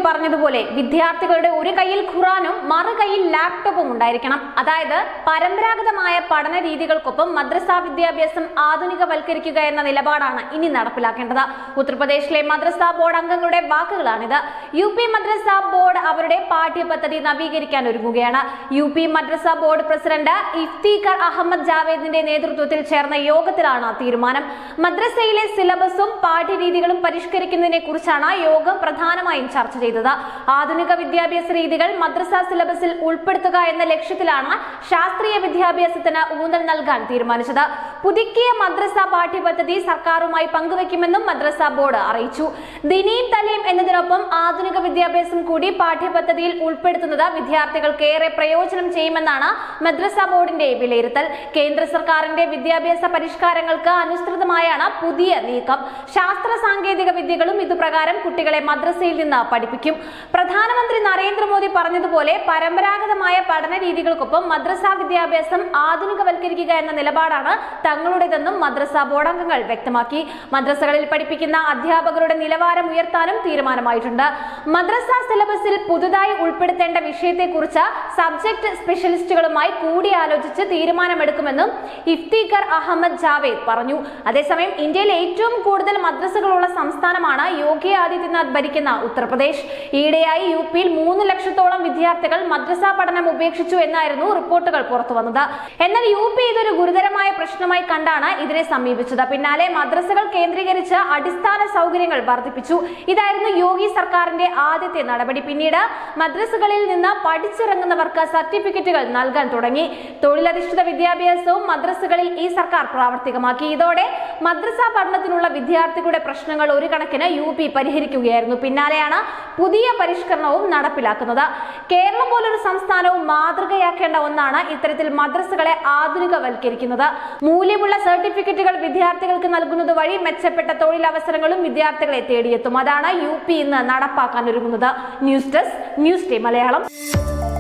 പറഞ്ഞതുപോലെ വിദ്യാർത്ഥികളുടെ ഒരു കയ്യിൽ ഖുറാനും മറു കയ്യിൽ ലാപ്ടോപ്പും ഉണ്ടായിരിക്കണം അതായത് പരമ്പരാഗതമായ പഠന രീതികൾക്കൊപ്പം മദ്രസ വിദ്യാഭ്യാസം ആധുനികവൽക്കരിക്കുക എന്ന നിലപാടാണ് ഇനി നടപ്പിലാക്കേണ്ടത് ഉത്തർപ്രദേശിലെ മദ്രസ ബോർഡ് അംഗങ്ങളുടെ വാക്കുകളാണിത് യു പി മദ്രസ ബോർഡ് അവരുടെ പാഠ്യപദ്ധതി നവീകരിക്കാൻ ഒരുങ്ങുകയാണ് U P madrasa board president Iftikhar Ahmad ജാവേദിന്റെ നേതൃത്വത്തിൽ ചേർന്ന യോഗത്തിലാണ് തീരുമാനം മദ്രസയിലെ സിലബസും പാഠ്യരീതികളും പരിഷ്കരിക്കുന്നതിനെ കുറിച്ചാണ് യോഗം പ്രധാനമായും ചർച്ച ചെയ്തത് ആധുനിക വിദ്യാഭ്യാസ രീതികൾ മദ്രസ സിലബസിൽ ഉൾപ്പെടുത്തുക എന്ന ലക്ഷ്യത്തിലാണ് ശാസ്ത്രീയ വിദ്യാഭ്യാസത്തിന് ഊന്നൽ നൽകാൻ തീരുമാനിച്ചത് പുതുക്കിയ മദ്രസ പാഠ്യപദ്ധതി സർക്കാരുമായി പങ്കുവയ്ക്കുമെന്നും മദ്രസ ബോർഡ് അറിയിച്ചു ദിനീം തലീം എന്നതിനൊപ്പം ആധുനിക വിദ്യാഭ്യാസം കൂടി പാഠ്യപദ്ധതിയിൽ ഉൾപ്പെടുത്തുന്നത് വിദ്യാർത്ഥികൾക്ക് ഏറെ പ്രയോജനം ചെയ്യുമെന്നാണ് മദ്രസ ബോർഡിന്റെ വിലയിരുത്തൽ കേന്ദ്ര സർക്കാരിന്റെ വിദ്യാഭ്യാസ പരിഷ്കാരങ്ങൾക്ക് അനുസൃതമായാണ് പുതിയ നീക്കം ശാസ്ത്ര സാങ്കേതിക വിദ്യകളും ഇതുപ്രകാരം കുട്ടികളെ മദ്രസയിൽ നിന്ന് പഠിപ്പിക്കും പ്രധാനമന്ത്രി നരേന്ദ്രമോദി പറഞ്ഞതുപോലെ പരമ്പരാഗതമായ പഠന രീതികൾക്കൊപ്പം മദ്രസ വിദ്യാഭ്യാസം ആധുനികവൽക്കരിക്കുക എന്ന നിലപാടാണ് തങ്ങളുടേതെന്നും മദ്രസ ബോർഡ് അംഗങ്ങൾ വ്യക്തമാക്കി മദ്രസകളിൽ പഠിപ്പിക്കുന്ന അധ്യാപകരുടെ നിലവാരം ഉയർത്താനും തീരുമാനമായിട്ടുണ്ട് മദ്രസ സിലബസിൽ പുതുതായി ഉൾപ്പെടുത്തേണ്ട വിഷയത്തെക്കുറിച്ച് സബ്ജക്ട് സ്പെഷ്യലിസ്റ്റുകളുമായി കൂടിയാലോചിച്ച് തീരുമാനമെടുക്കുമെന്നും ഇഫ്തീഖർ അഹമ്മദ് ജാവേദ് പറഞ്ഞു അതേസമയം ഇന്ത്യയിൽ ഏറ്റവും കൂടുതൽ മദ്രസകളുള്ള സംസ്ഥാനമാണ് യോഗി ആദിത്യനാഥ് ഭരിക്കുന്ന ഉത്തർപ്രദേശ് ഈയിടെയായി യു പിയിൽ മൂന്ന് ലക്ഷത്തോളം വിദ്യാർത്ഥികൾ മദ്രസ പഠനം ഉപേക്ഷിച്ചു എന്നായിരുന്നു റിപ്പോർട്ടുകൾ പുറത്തു വന്നത് എന്നാൽ യു പി ഇതൊരു ഗുരുതരമായ പ്രശ്നമായി കണ്ടാണ് ഇതിനെ സമീപിച്ചത് പിന്നാലെ മദ്രസകൾ കേന്ദ്രീകരിച്ച് അടിസ്ഥാന സൗകര്യങ്ങൾ വർദ്ധിപ്പിച്ചു ഇതായിരുന്നു യോഗി സർക്കാരിന്റെ ആദ്യത്തെ നടപടി പിന്നീട് മദ്രസകളിൽ നിന്ന് പഠിച്ചിറങ്ങുന്നവർക്ക് സർട്ടിഫിക്കറ്റുകൾ നൽകാൻ തുടങ്ങി തൊഴിലധിഷ്ഠിത വിദ്യാഭ്യാസവും മദ്രസകളിൽ ഈ സർക്കാർ പ്രാവർത്തികമാക്കി ഇതോടെ മദ്രസ പഠനത്തിനുള്ള വിദ്യാർത്ഥികളുടെ പ്രശ്നങ്ങൾ ഒരു കണക്കിന് യു പി പരിഹരിക്കുകയായിരുന്നു പിന്നാലെയാണ് പുതിയ പരിഷ്കരണവും നടപ്പിലാക്കുന്നത് കേരളം പോലൊരു സംസ്ഥാനവും മാതൃകയാക്കേണ്ട ഒന്നാണ് ഇത്തരത്തിൽ മദ്രസകളെ ആധുനികവൽക്കരിക്കുന്നത് മൂല്യമുള്ള സർട്ടിഫിക്കറ്റുകൾ വിദ്യാർത്ഥികൾക്ക് നൽകുന്നത് വഴി മെച്ചപ്പെട്ട തൊഴിലവസരങ്ങളും വിദ്യാർത്ഥികളെ തേടിയെത്തും അതാണ് യു പി ഇന്ന് നടപ്പാക്കാൻ ഒരുങ്ങുന്നത് news desk news day Malayalam